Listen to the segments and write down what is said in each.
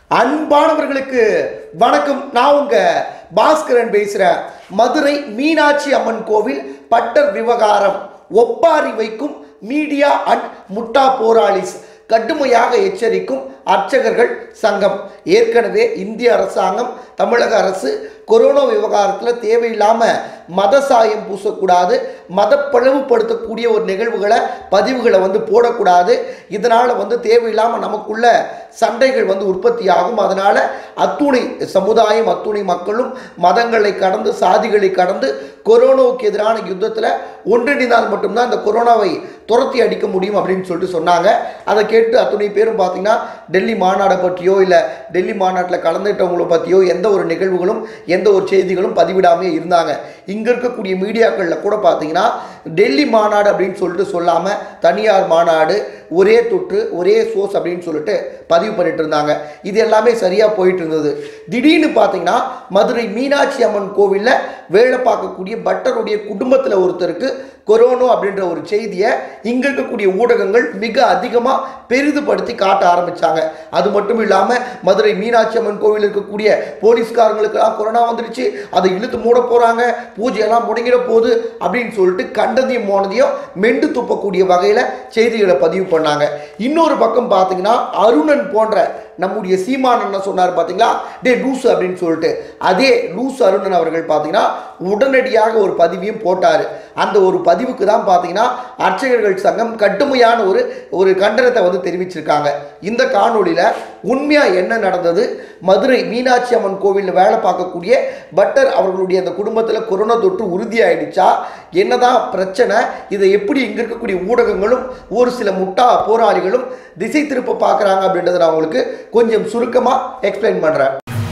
அன்பானவர்களுக்கு வணக்கம் நான் உங்க பாஸ்கரன் பேசுறேன் மதுரை மீனாட்சி அம்மன் கோவில் பட்டர் விவகாரம் ஒப்பாரி வைக்கும் மீடியா அண்ட் முட்டா போராளிஸ் கடுமையாக எச்சரிக்கும் அர்ச்சகர்கள் சங்கம் ஏற்கனவே இந்திய அரசாங்கம் தமிழக அரசு கொரோனா விவகாரத்தில் தேவையில்லாமல் மத சாயம் பூசக்கூடாது மத பிளவுபடுத்தக்கூடிய ஒரு நிகழ்வுகளை பதிவுகளை வந்து போடக்கூடாது இதனால் வந்து தேவையில்லாமல் நமக்குள்ள சண்டைகள் வந்து உற்பத்தி ஆகும் அதனால் அத்துணை சமுதாயம் அத்துணை மக்களும் மதங்களை கடந்து சாதிகளை கடந்து கொரோனாவுக்கு எதிரான யுத்தத்தில் ஒன்றிணைந்தால் மட்டும்தான் இந்த கொரோனாவை துரத்தி அடிக்க முடியும் அப்படின்னு சொல்லிட்டு சொன்னாங்க அதை கேட்டு அத்துணை பேரும் பார்த்தீங்கன்னா டெல்லி மாநாடை பற்றியோ இல்லை டெல்லி மாநாட்டில் கலந்துட்டவங்களை பற்றியோ எந்த ஒரு நிகழ்வுகளும் எந்த ஒரு செய்திகளும் பதிவிடாமே இருந்தாங்க இங்கே இருக்கக்கூடிய மீடியாக்களில் கூட பார்த்தீங்கன்னா டெல்லி மாநாடு அப்படின்னு சொல்லிட்டு சொல்லாமல் தனியார் மாநாடு ஒரே தொற்று ஒரே சோர்ஸ் அப்படின்னு சொல்லிட்டு பதிவு பண்ணிட்டு இருந்தாங்க இது எல்லாமே சரியாக போயிட்டு இருந்தது திடீர்னு பார்த்தீங்கன்னா மதுரை மீனாட்சி அம்மன் கோவிலில் வேலை பார்க்கக்கூடிய பட்டருடைய குடும்பத்தில் ஒருத்தருக்கு கொரோனா அப்படின்ற ஒரு செய்தியை இங்கே இருக்கக்கூடிய ஊடகங்கள் மிக அதிகமாக பெரிதுபடுத்தி காட்ட ஆரம்பித்தாங்க அது மட்டும் இல்லாமல் மதுரை மீனாட்சி அம்மன் கோவில் இருக்கக்கூடிய போலீஸ்காரங்களுக்கெல்லாம் கொரோனா வந்துடுச்சு அதை இழுத்து மூட போகிறாங்க பூஜையெல்லாம் முடங்கிட போகுது அப்படின்னு சொல்லிட்டு கண்டதையும் போனதையும் மெண்டு துப்பக்கூடிய வகையில் செய்திகளை பதிவு பண்ணாங்க இன்னொரு பக்கம் பார்த்தீங்கன்னா அருணன் போன்ற நம்முடைய சீமான் என்ன சொன்னார் பார்த்தீங்களா டே லூசு அப்படின்னு சொல்லிட்டு அதே லூசு அருணன் அவர்கள் பார்த்தீங்கன்னா உடனடியாக ஒரு பதிவையும் போட்டார் அந்த ஒரு பதிவுக்கு தான் பார்த்தீங்கன்னா அர்ச்சகர்கள் சங்கம் கடுமையான ஒரு ஒரு கண்டனத்தை வந்து தெரிவிச்சிருக்காங்க இந்த காணொளியில் உண்மையாக என்ன நடந்தது மதுரை மீனாட்சி அம்மன் கோவிலில் வேலை பார்க்கக்கூடிய பட்டர் அவர்களுடைய அந்த குடும்பத்தில் கொரோனா தொற்று உறுதியாயிடுச்சா என்னதான் பிரச்சனை இதை எப்படி இங்கே இருக்கக்கூடிய ஊடகங்களும் ஒரு சில முட்டா போராளிகளும் திசை திருப்ப பார்க்குறாங்க அப்படின்றத நான் உங்களுக்கு கொஞ்சம் சுருக்கமாக எக்ஸ்பிளைன் பண்ணுறேன்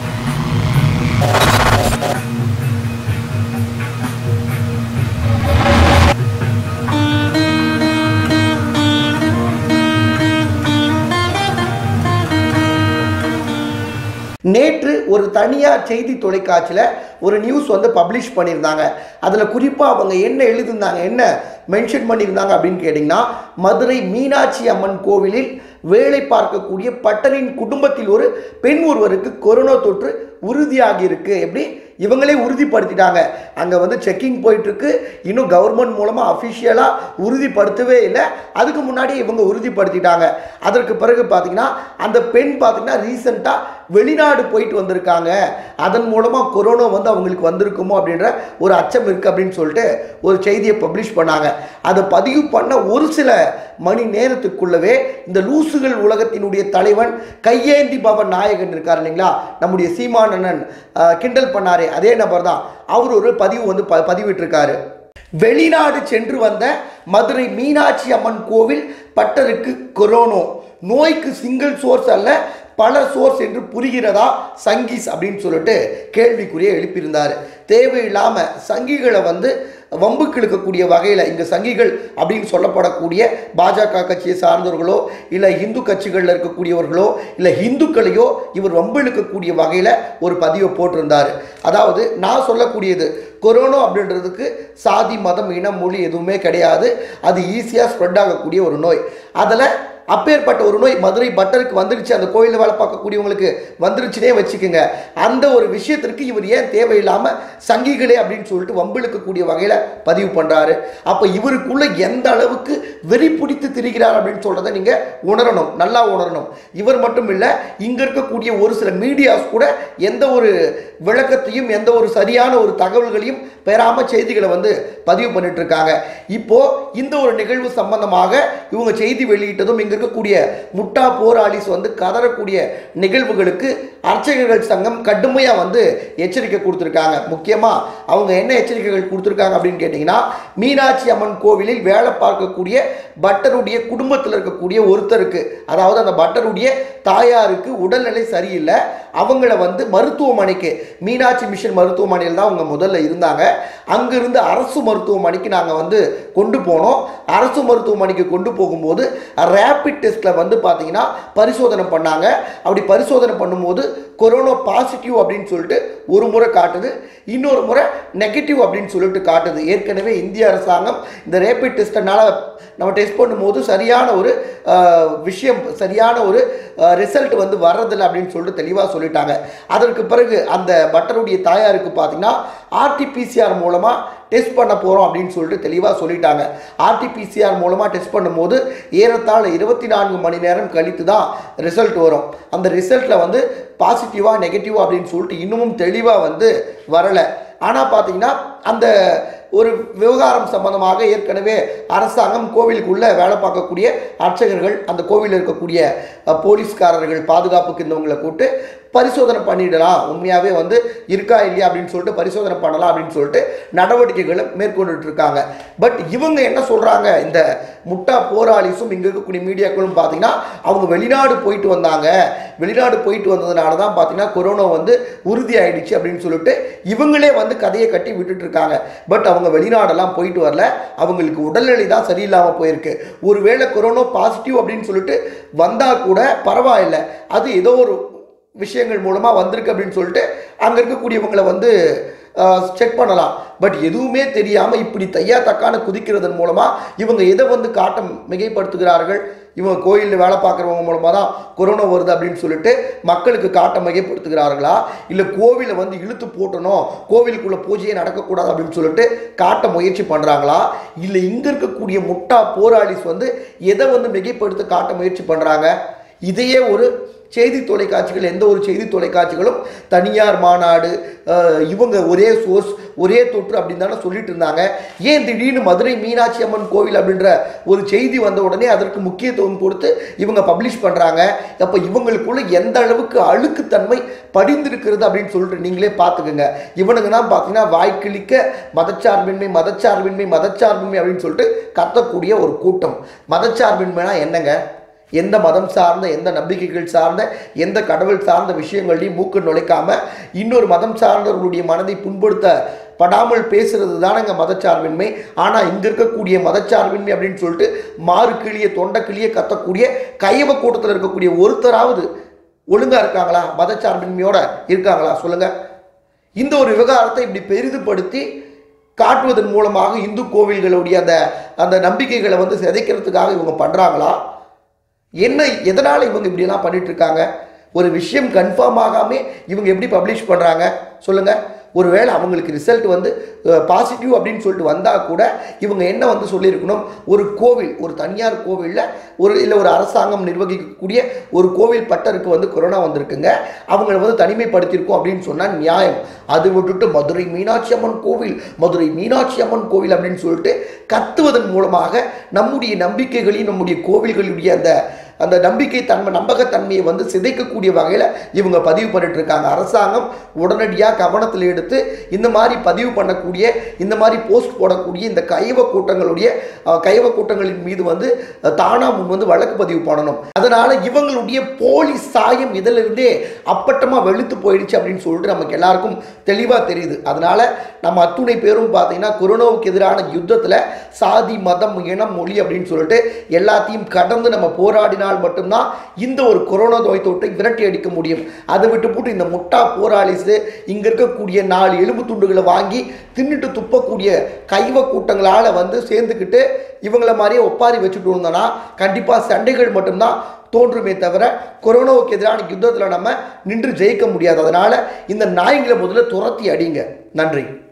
நேற்று ஒரு தனியார் செய்தி தொலைக்காட்சியில் ஒரு நியூஸ் வந்து பப்ளிஷ் பண்ணியிருந்தாங்க அதில் குறிப்பாக அவங்க என்ன எழுதியிருந்தாங்க என்ன மென்ஷன் பண்ணியிருந்தாங்க அப்படின்னு கேட்டிங்கன்னா மதுரை மீனாட்சி அம்மன் கோவிலில் வேலை பார்க்கக்கூடிய பட்டரின் குடும்பத்தில் ஒரு பெண் ஒருவருக்கு கொரோனா தொற்று உறுதியாகி இருக்கு எப்படி இவங்களே உறுதிப்படுத்திட்டாங்க அங்கே வந்து செக்கிங் போயிட்டுருக்கு இன்னும் கவர்மெண்ட் மூலமாக அஃபிஷியலாக உறுதிப்படுத்தவே இல்லை அதுக்கு முன்னாடி இவங்க உறுதிப்படுத்திட்டாங்க அதற்கு பிறகு பார்த்தீங்கன்னா அந்த பெண் பார்த்தீங்கன்னா ரீசெண்டாக வெளிநாடு போயிட்டு வந்திருக்காங்க அதன் மூலமாக கொரோனா வந்து அவங்களுக்கு வந்திருக்குமோ அப்படின்ற ஒரு அச்சம் இருக்குது அப்படின்னு சொல்லிட்டு ஒரு செய்தியை பப்ளிஷ் பண்ணாங்க அதை பதிவு பண்ண ஒரு சில மணி நேரத்துக்குள்ளவே இந்த லூசுகள் உலகத்தினுடைய தலைவன் கையேந்தி பவன் நாயகன் இருக்கார் இல்லைங்களா நம்முடைய சீமானண்ணன் அஹ், கிண்டல் பண்ணாரே அதே நபர் தான் அவர் ஒரு பதிவு வந்து ப பதிவிட்டிருக்காரு வெளிநாடு சென்று வந்த மதுரை மீனாட்சி அம்மன் கோவில் பட்டருக்கு கொரோனோ நோய்க்கு சிங்கிள் சோர்ஸ் அல்ல பல சோர்ஸ் என்று புரிகிறதா சங்கீஸ் அப்படின்னு சொல்லிட்டு கேள்விக்குறிய எழுப்பியிருந்தார் தேவையில்லாமல் சங்கிகளை வந்து வம்புக்கு இழுக்கக்கூடிய வகையில் இங்கே சங்கிகள் அப்படின்னு சொல்லப்படக்கூடிய பாஜக கட்சியை சார்ந்தவர்களோ இல்லை இந்து கட்சிகளில் இருக்கக்கூடியவர்களோ இல்லை இந்துக்களையோ இவர் வம்பு இழுக்கக்கூடிய வகையில் ஒரு பதிவை போட்டிருந்தார் அதாவது நான் சொல்லக்கூடியது கொரோனா அப்படின்றதுக்கு சாதி மதம் இனம் மொழி எதுவுமே கிடையாது அது ஈஸியாக ஸ்ப்ரெட் ஆகக்கூடிய ஒரு நோய் அதில் அப்பேற்பட்ட ஒரு நோய் மதுரை பட்டருக்கு வந்துருச்சு அந்த கோயிலில் வேலை பார்க்கக்கூடியவங்களுக்கு வந்துருச்சுனே வச்சுக்கோங்க அந்த ஒரு விஷயத்திற்கு இவர் ஏன் தேவையில்லாமல் சங்கிகளே அப்படின்னு சொல்லிட்டு வம்பிழுக்கக்கூடிய வகையில் பதிவு பண்ணுறாரு அப்போ இவருக்குள்ள எந்த அளவுக்கு வெறி பிடித்து திரிகிறார் அப்படின்னு சொல்கிறத நீங்கள் உணரணும் நல்லா உணரணும் இவர் மட்டும் இல்லை இங்கே இருக்கக்கூடிய ஒரு சில மீடியாஸ் கூட எந்த ஒரு விளக்கத்தையும் எந்த ஒரு சரியான ஒரு தகவல்களையும் பெறாமல் செய்திகளை வந்து பதிவு பண்ணிட்டு இருக்காங்க இப்போ இந்த ஒரு நிகழ்வு சம்பந்தமாக இவங்க செய்தி வெளியிட்டதும் இங்க இருக்கக்கூடிய முட்டா போராளிஸ் வந்து கதறக்கூடிய நிகழ்வுகளுக்கு அர்ச்சகர்கள் சங்கம் கடுமையாக வந்து எச்சரிக்கை கொடுத்துருக்காங்க முக்கியமாக அவங்க என்ன எச்சரிக்கைகள் கொடுத்துருக்காங்க அப்படின்னு கேட்டிங்கன்னா மீனாட்சி அம்மன் கோவிலில் வேலை பார்க்கக்கூடிய பட்டருடைய குடும்பத்தில் இருக்கக்கூடிய ஒருத்தருக்கு அதாவது அந்த பட்டருடைய தாயாருக்கு உடல்நிலை சரியில்லை அவங்கள வந்து மருத்துவமனைக்கு மீனாட்சி மிஷன் மருத்துவமனையில் தான் அவங்க முதல்ல இருந்தாங்க அங்கிருந்து அரசு மருத்துவமனைக்கு நாங்கள் வந்து கொண்டு போனோம் அரசு மருத்துவமனைக்கு கொண்டு போகும்போது ரேப் ரேபிட் டெஸ்ட்டில் வந்து பார்த்தீங்கன்னா பரிசோதனை பண்ணாங்க அப்படி பரிசோதனை பண்ணும்போது கொரோனா பாசிட்டிவ் அப்படின்னு சொல்லிட்டு ஒரு முறை காட்டுது இன்னொரு முறை நெகட்டிவ் அப்படின்னு சொல்லிட்டு காட்டுது ஏற்கனவே இந்திய அரசாங்கம் இந்த ரேபிட் டெஸ்ட்டனால நம்ம டெஸ்ட் பண்ணும்போது சரியான ஒரு அஹ், விஷயம் சரியான ஒரு ரிசல்ட் வந்து வர்றதில்லை அப்படின்னு சொல்லிட்டு தெளிவாக சொல்லிட்டாங்க அதற்கு பிறகு அந்த பட்டருடைய தாயாருக்கு பார்த்தீங்கன்னா ஆர்டிபிசிஆர் மூலமாக டெஸ்ட் பண்ண போகிறோம் அப்படின்னு சொல்லிட்டு தெளிவாக சொல்லிட்டாங்க ஆர்டிபிசிஆர் மூலமாக டெஸ்ட் பண்ணும்போது ஏறத்தாழ இருபத்தி நான்கு மணி நேரம் கழித்து தான் ரிசல்ட் வரும் அந்த ரிசல்ட்டில் வந்து பாசிட்டிவாக நெகட்டிவா அப்படின்னு சொல்லிட்டு இன்னமும் தெளிவாக வந்து வரலை ஆனால் பார்த்தீங்கன்னா அந்த ஒரு விவகாரம் சம்பந்தமாக ஏற்கனவே அரசாங்கம் கோவிலுக்குள்ளே வேலை பார்க்கக்கூடிய அர்ச்சகர்கள் அந்த கோவிலில் இருக்கக்கூடிய அஹ், போலீஸ்காரர்கள் பாதுகாப்புக்கு இருந்தவங்களை கூப்பிட்டு பரிசோதனை பண்ணிடலாம் உண்மையாகவே வந்து இருக்கா இல்லையா அப்படின்னு சொல்லிட்டு பரிசோதனை பண்ணலாம் அப்படின்னு சொல்லிட்டு நடவடிக்கைகளை மேற்கொண்டுட்டு இருக்காங்க பட் இவங்க என்ன சொல்கிறாங்க இந்த முட்டா போராளிஸும் இங்கே இருக்கக்கூடிய மீடியாக்களும் பார்த்தீங்கன்னா அவங்க வெளிநாடு போயிட்டு வந்தாங்க வெளிநாடு போயிட்டு வந்ததுனால தான் பார்த்தீங்கன்னா கொரோனா வந்து உறுதி ஆயிடுச்சு அப்படின்னு சொல்லிட்டு இவங்களே வந்து கதையை கட்டி விட்டுட்டு இருக்காங்க பட் அவங்க வெளிநாடெல்லாம் போயிட்டு வரல அவங்களுக்கு உடல்நிலை தான் சரியில்லாமல் போயிருக்கு ஒருவேளை கொரோனா பாசிட்டிவ் அப்படின்னு சொல்லிட்டு வந்தால் கூட பரவாயில்லை அது ஏதோ ஒரு விஷயங்கள் மூலமாக வந்திருக்கு அப்படின்னு சொல்லிட்டு அங்கே இருக்கக்கூடியவங்களை வந்து செக் பண்ணலாம் பட் எதுவுமே தெரியாமல் இப்படி தையா தக்கான குதிக்கிறதன் மூலமாக இவங்க எதை வந்து காட்ட மிகைப்படுத்துகிறார்கள் இவங்க கோயிலில் வேலை பார்க்குறவங்க மூலமாக தான் கொரோனா வருது அப்படின்னு சொல்லிட்டு மக்களுக்கு காட்ட மிகைப்படுத்துகிறார்களா இல்லை கோவிலை வந்து இழுத்து போட்டணும் கோவிலுக்குள்ள பூஜையே நடக்கக்கூடாது அப்படின்னு சொல்லிட்டு காட்ட முயற்சி பண்ணுறாங்களா இல்லை இங்கே இருக்கக்கூடிய முட்டா போராளிஸ் வந்து எதை வந்து மிகைப்படுத்த காட்ட முயற்சி பண்ணுறாங்க இதையே ஒரு செய்தி தொலைக்காட்சிகள் எந்த ஒரு செய்தி தொலைக்காட்சிகளும் தனியார் மாநாடு அஹ், இவங்க ஒரே சோர்ஸ் ஒரே தொற்று அப்படின்னு தானே சொல்லிட்டு இருந்தாங்க ஏன் திடீர்னு மதுரை மீனாட்சி அம்மன் கோவில் அப்படின்ற ஒரு செய்தி வந்த உடனே அதற்கு முக்கியத்துவம் கொடுத்து இவங்க பப்ளிஷ் பண்ணுறாங்க அப்போ இவங்களுக்குள்ள எந்த அளவுக்கு அழுக்குத்தன்மை படிந்திருக்கிறது அப்படின்னு சொல்லிட்டு நீங்களே பார்த்துக்குங்க இவனுங்க தான் பார்த்தீங்கன்னா வாய்க்கிழிக்க மதச்சார்பின்மை மதச்சார்பின்மை மதச்சார்பின்மை அப்படின்னு சொல்லிட்டு கத்தக்கூடிய ஒரு கூட்டம் மதச்சார்பின்மைனா என்னங்க எந்த மதம் சார்ந்த எந்த நம்பிக்கைகள் சார்ந்த எந்த கடவுள் சார்ந்த விஷயங்களையும் மூக்கு நுழைக்காம இன்னொரு மதம் சார்ந்தவர்களுடைய மனதை புண்படுத்த படாமல் பேசுறது தானங்க மதச்சார்பின்மை ஆனால் இங்கே இருக்கக்கூடிய மதச்சார்பின்மை அப்படின்னு சொல்லிட்டு மாறு கிளிய தொண்டை கிளிய கத்தக்கூடிய கையவ கூட்டத்தில் இருக்கக்கூடிய ஒருத்தராவது ஒழுங்கா இருக்காங்களா மதச்சார்பின்மையோட இருக்காங்களா சொல்லுங்க இந்த ஒரு விவகாரத்தை இப்படி பெரிதுபடுத்தி காட்டுவதன் மூலமாக இந்து கோவில்களுடைய அந்த அந்த நம்பிக்கைகளை வந்து சிதைக்கிறதுக்காக இவங்க பண்ணுறாங்களா என்ன எதனால் இவங்க இப்படியெல்லாம் பண்ணிட்டு இருக்காங்க ஒரு விஷயம் கன்ஃபார்ம் ஆகாமே இவங்க எப்படி பப்ளிஷ் பண்ணுறாங்க சொல்லுங்கள் ஒருவேளை அவங்களுக்கு ரிசல்ட் வந்து பாசிட்டிவ் அப்படின்னு சொல்லிட்டு வந்தால் கூட இவங்க என்ன வந்து சொல்லியிருக்கணும் ஒரு கோவில் ஒரு தனியார் கோவிலில் ஒரு இல்லை ஒரு அரசாங்கம் நிர்வகிக்கக்கூடிய ஒரு கோவில் பட்டருக்கு வந்து கொரோனா வந்திருக்குங்க அவங்கள வந்து தனிமைப்படுத்தியிருக்கோம் அப்படின்னு சொன்னால் நியாயம் அது விட்டுட்டு மதுரை மீனாட்சி அம்மன் கோவில் மதுரை மீனாட்சி அம்மன் கோவில் அப்படின்னு சொல்லிட்டு கத்துவதன் மூலமாக நம்முடைய நம்பிக்கைகளையும் நம்முடைய கோவில்களுடைய அந்த அந்த நம்பிக்கை தன்மை நம்பகத்தன்மையை வந்து சிதைக்கக்கூடிய வகையில் இவங்க பதிவு பண்ணிட்டு இருக்காங்க அரசாங்கம் உடனடியாக கவனத்தில் எடுத்து இந்த மாதிரி பதிவு பண்ணக்கூடிய இந்த மாதிரி போஸ்ட் போடக்கூடிய இந்த கைவ கூட்டங்களுடைய அஹ், கைவ கூட்டங்களின் மீது வந்து அஹ், தானா முன் வந்து வழக்கு பதிவு பண்ணணும் அதனால இவங்களுடைய போலி சாயம் இதிலிருந்தே அப்பட்டமாக வெளுத்து போயிடுச்சு அப்படின்னு சொல்லிட்டு நமக்கு எல்லாருக்கும் தெளிவாக தெரியுது அதனால நம்ம அத்துணை பேரும் பார்த்தீங்கன்னா கொரோனாவுக்கு எதிரான யுத்தத்தில் சாதி மதம் இனம் மொழி அப்படின்னு சொல்லிட்டு எல்லாத்தையும் கடந்து நம்ம போராடினால் மட்டும்தான் இந்த ஒரு கொரோனா நோய் தொற்றை விரட்டி அடிக்க முடியும் அதை விட்டு போட்டு இந்த முட்டா போராளிஸு இங்கே இருக்கக்கூடிய நாலு எலும்பு துண்டுகளை வாங்கி தின்னுட்டு துப்பக்கூடிய கைவ கூட்டங்களால் வந்து சேர்ந்துக்கிட்டு இவங்கள மாதிரியே ஒப்பாரி வச்சுட்டு இருந்தோம்னா கண்டிப்பாக சண்டைகள் மட்டும்தான் தோன்றுமே தவிர கொரோனாவுக்கு எதிரான யுத்தத்தில் நம்ம நின்று ஜெயிக்க முடியாது அதனால் இந்த நாய்களை முதல்ல துரத்தி அடிங்க நன்றி